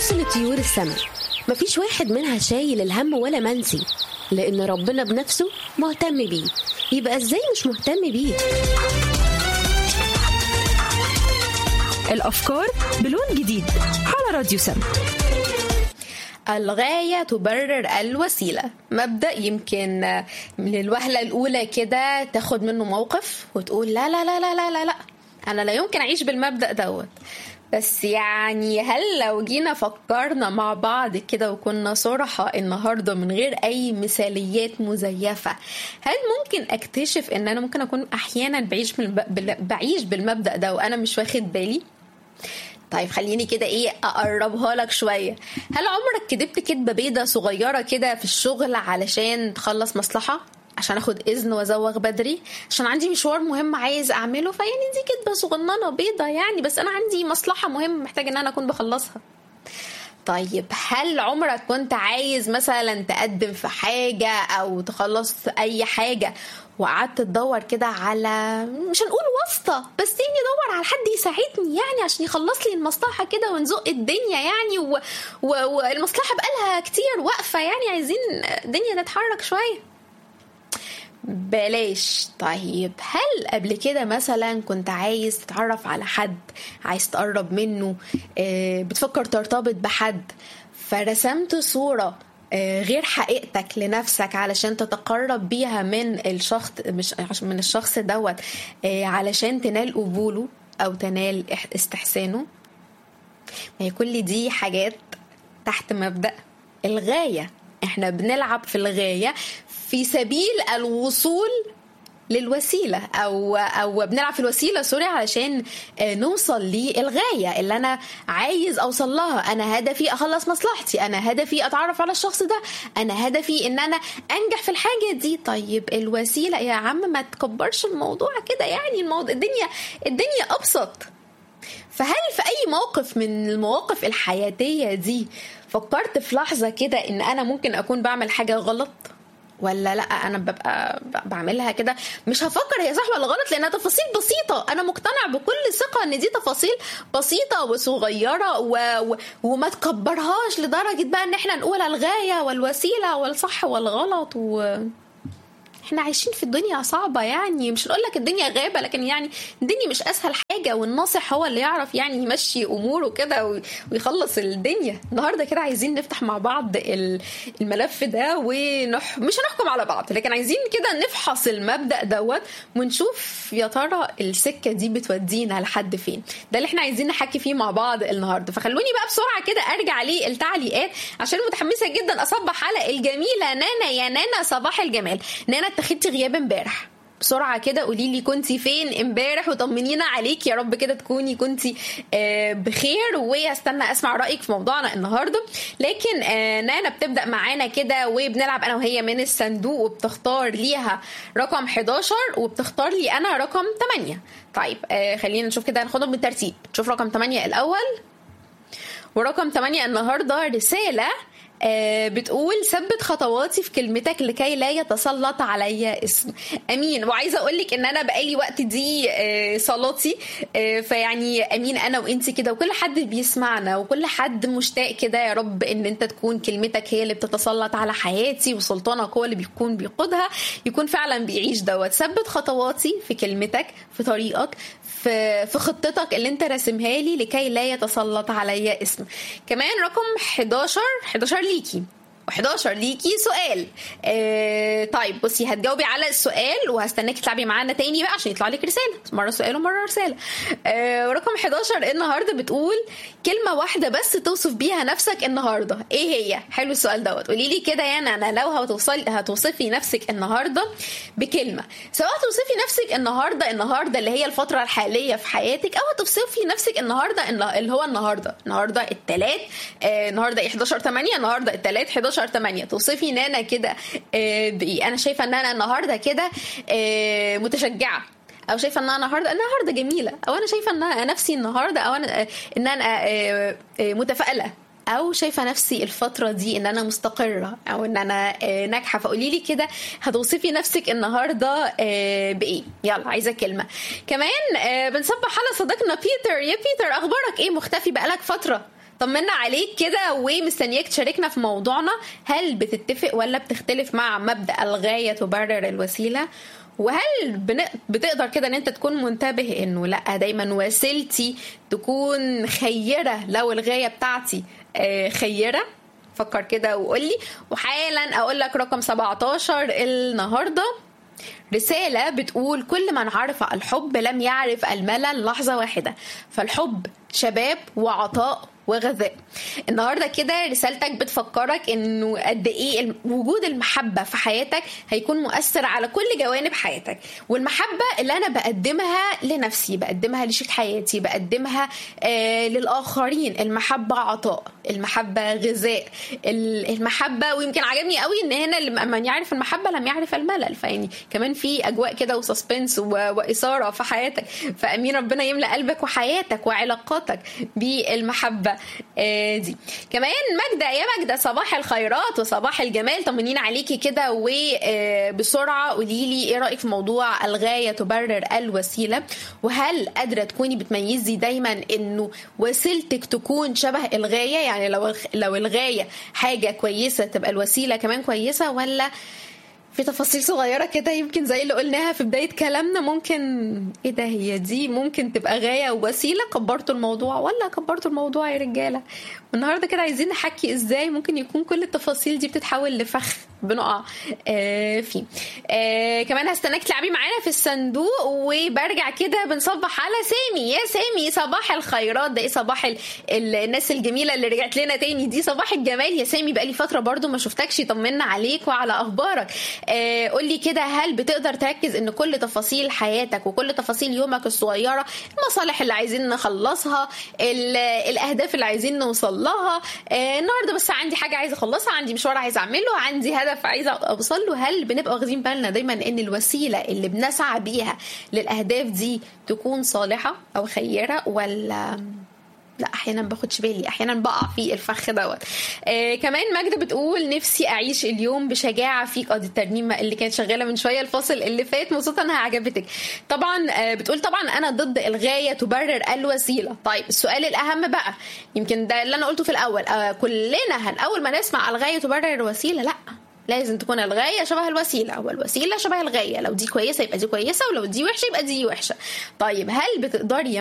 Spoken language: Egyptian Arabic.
بص لطيور السماء مفيش واحد منها شايل الهم ولا منسي لأن ربنا بنفسه مهتم بيه يبقى ازاي مش مهتم بيه الأفكار بلون جديد على راديو سم الغاية تبرر الوسيلة مبدأ يمكن من الوهلة الأولى كده تاخد منه موقف وتقول لا لا لا لا لا لا, لا. أنا لا يمكن أعيش بالمبدأ دوت بس يعني هل لو جينا فكرنا مع بعض كده وكنا صراحة النهاردة من غير أي مثاليات مزيفة هل ممكن أكتشف إن أنا ممكن أكون أحيانا بعيش, من بعيش بالمبدأ ده وأنا مش واخد بالي؟ طيب خليني كده ايه اقربها لك شويه هل عمرك كدبت كدبه بيضه صغيره كده في الشغل علشان تخلص مصلحه عشان اخد اذن وازوغ بدري عشان عندي مشوار مهم عايز اعمله فيعني دي كدبه صغننه بيضه يعني بس انا عندي مصلحه مهمه محتاج ان انا اكون بخلصها طيب هل عمرك كنت عايز مثلا تقدم في حاجة أو تخلص اي حاجة وقعدت تدور كده على مش هنقول واسطة بس يعني ادور على حد يساعدني يعني عشان يخلص لي المصلحة كده ونزق الدنيا يعني و... و... والمصلحة بقالها كتير واقفة يعني عايزين الدنيا تتحرك شوية بلاش طيب هل قبل كده مثلا كنت عايز تتعرف على حد عايز تقرب منه بتفكر ترتبط بحد فرسمت صورة غير حقيقتك لنفسك علشان تتقرب بيها من الشخص مش من الشخص دوت علشان تنال قبوله او تنال استحسانه ما هي كل دي حاجات تحت مبدأ الغاية احنا بنلعب في الغاية في سبيل الوصول للوسيلة أو أو بنلعب في الوسيلة سوري علشان نوصل للغاية اللي أنا عايز أوصل لها أنا هدفي أخلص مصلحتي أنا هدفي أتعرف على الشخص ده أنا هدفي إن أنا أنجح في الحاجة دي طيب الوسيلة يا عم ما تكبرش الموضوع كده يعني الموضوع الدنيا الدنيا أبسط فهل في أي موقف من المواقف الحياتية دي فكرت في لحظة كده إن أنا ممكن أكون بعمل حاجة غلط؟ ولا لا انا ببقى بعملها كده مش هفكر هي صح ولا غلط لانها تفاصيل بسيطه انا مقتنع بكل ثقه ان دي تفاصيل بسيطه وصغيره و... و... وما تكبرهاش لدرجه بقى ان احنا نقول الغايه والوسيله والصح والغلط و... احنا عايشين في الدنيا صعبة يعني مش نقول لك الدنيا غابة لكن يعني الدنيا مش أسهل حاجة والناصح هو اللي يعرف يعني يمشي أموره كده ويخلص الدنيا النهاردة كده عايزين نفتح مع بعض الملف ده ونح مش هنحكم على بعض لكن عايزين كده نفحص المبدأ دوت ونشوف يا ترى السكة دي بتودينا لحد فين ده اللي احنا عايزين نحكي فيه مع بعض النهاردة فخلوني بقى بسرعة كده أرجع للتعليقات عشان متحمسة جدا أصبح على الجميلة نانا يا نانا صباح الجمال نانا اتخذتي غياب امبارح بسرعة كده قولي لي كنتي فين امبارح وطمنينا عليك يا رب كده تكوني كنتي آه بخير وهستنى اسمع رأيك في موضوعنا النهاردة لكن آه نانا بتبدأ معانا كده وبنلعب انا وهي من الصندوق وبتختار ليها رقم 11 وبتختار لي انا رقم 8 طيب آه خلينا نشوف كده ناخدهم بالترتيب نشوف رقم 8 الاول ورقم 8 النهارده رسالة آه بتقول ثبت خطواتي في كلمتك لكي لا يتسلط عليا اسم امين وعايزه اقول لك ان انا بقالي وقت دي آه صلاتي آه فيعني امين انا وانت كده وكل حد بيسمعنا وكل حد مشتاق كده يا رب ان انت تكون كلمتك هي اللي بتتسلط على حياتي وسلطانك هو اللي بيكون بيقودها يكون فعلا بيعيش دوت ثبت خطواتي في كلمتك في طريقك في في خطتك اللي انت راسمها لي لكي لا يتسلط عليا اسم كمان رقم 11 11 ليكي و11 ليكي سؤال آه طيب بصي هتجاوبي على السؤال وهستناكي تلعبي معانا تاني بقى عشان يطلع لك رساله مره سؤال ومره رساله آه رقم 11 النهارده بتقول كلمه واحده بس توصف بيها نفسك النهارده ايه هي حلو السؤال دوت قولي لي كده يعني انا لو هتوصل هتوصفي نفسك النهارده بكلمه سواء توصفي نفسك النهارده النهارده اللي هي الفتره الحاليه في حياتك او توصفي نفسك النهارده اللي هو النهارده النهارده الثلاث آه النهارده 11 8 النهارده الثلاث 11 8 توصفي نانا كده آه بايه انا شايفه ان انا النهارده كده آه متشجعه او شايفه ان انا النهارده النهارده جميله او انا شايفه ان انا نفسي النهارده او انا ان انا متفائله او شايفه نفسي الفتره دي ان انا مستقره او ان انا ناجحه فقولي لي كده هتوصفي نفسك النهارده بايه يلا عايزه كلمه كمان بنصبح على صديقنا بيتر يا بيتر اخبارك ايه مختفي بقالك فتره طمنا عليك كده ومستنياك تشاركنا في موضوعنا هل بتتفق ولا بتختلف مع مبدا الغايه تبرر الوسيله وهل بن... بتقدر كده ان انت تكون منتبه انه لا دايما وسيلتي تكون خيره لو الغايه بتاعتي آه، خيره فكر كده وقول لي وحالا اقول لك رقم 17 النهارده رسالة بتقول كل من عرف الحب لم يعرف الملل لحظة واحدة فالحب شباب وعطاء وغذاء النهارده كده رسالتك بتفكرك انه قد ايه الم- وجود المحبه في حياتك هيكون مؤثر على كل جوانب حياتك والمحبه اللي انا بقدمها لنفسي بقدمها لشريك حياتي بقدمها آه للاخرين المحبه عطاء المحبه غذاء ال- المحبه ويمكن عجبني قوي ان هنا اللي من يعرف المحبه لم يعرف الملل فيعني كمان في اجواء كده وسسبنس و- واثاره في حياتك فامين ربنا يملا قلبك وحياتك وعلاقاتك بالمحبه آه، دي كمان ماجدة يا ماجدة صباح الخيرات وصباح الجمال طمنين عليكي كده وبسرعة قولي لي ايه رأيك في موضوع الغاية تبرر الوسيلة وهل قادرة تكوني بتميزي دايما انه وسيلتك تكون شبه الغاية يعني لو لو الغاية حاجة كويسة تبقى الوسيلة كمان كويسة ولا في تفاصيل صغيرة كده يمكن زي اللي قلناها في بداية كلامنا ممكن ايه ده هي دي ممكن تبقى غاية ووسيلة كبرتوا الموضوع ولا كبرتوا الموضوع يا رجالة والنهاردة كده عايزين نحكي ازاي ممكن يكون كل التفاصيل دي بتتحول لفخ بنقع آه فيه آه كمان هستناك تلعبي معانا في الصندوق وبرجع كده بنصبح على سامي يا سامي صباح الخيرات ده ايه صباح ال... ال... الناس الجميله اللي رجعت لنا تاني دي صباح الجمال يا سامي بقالي فتره برضو ما شفتكش طمنا عليك وعلى اخبارك آه قولي كده هل بتقدر تركز ان كل تفاصيل حياتك وكل تفاصيل يومك الصغيره المصالح اللي عايزين نخلصها ال... الاهداف اللي عايزين نوصل لها آه النهارده بس عندي حاجه عايزه اخلصها عندي مشوار عايزه اعمله عندي هدف عايزه اوصل له هل بنبقى واخدين بالنا دايما ان الوسيله اللي بنسعى بيها للاهداف دي تكون صالحه او خيره ولا لا احيانا باخدش بالي احيانا بقع في الفخ دوت آه كمان ماجده بتقول نفسي اعيش اليوم بشجاعه فيك اه دي الترنيمه اللي كانت شغاله من شويه الفاصل اللي فات مبسوطه انها عجبتك طبعا آه بتقول طبعا انا ضد الغايه تبرر الوسيله طيب السؤال الاهم بقى يمكن ده اللي انا قلته في الاول آه كلنا هن اول ما نسمع الغايه تبرر الوسيله لا لازم تكون الغايه شبه الوسيله والوسيله شبه الغايه لو دي كويسه يبقى دي كويسه ولو دي وحشه يبقى دي وحشه طيب هل بتقدري يا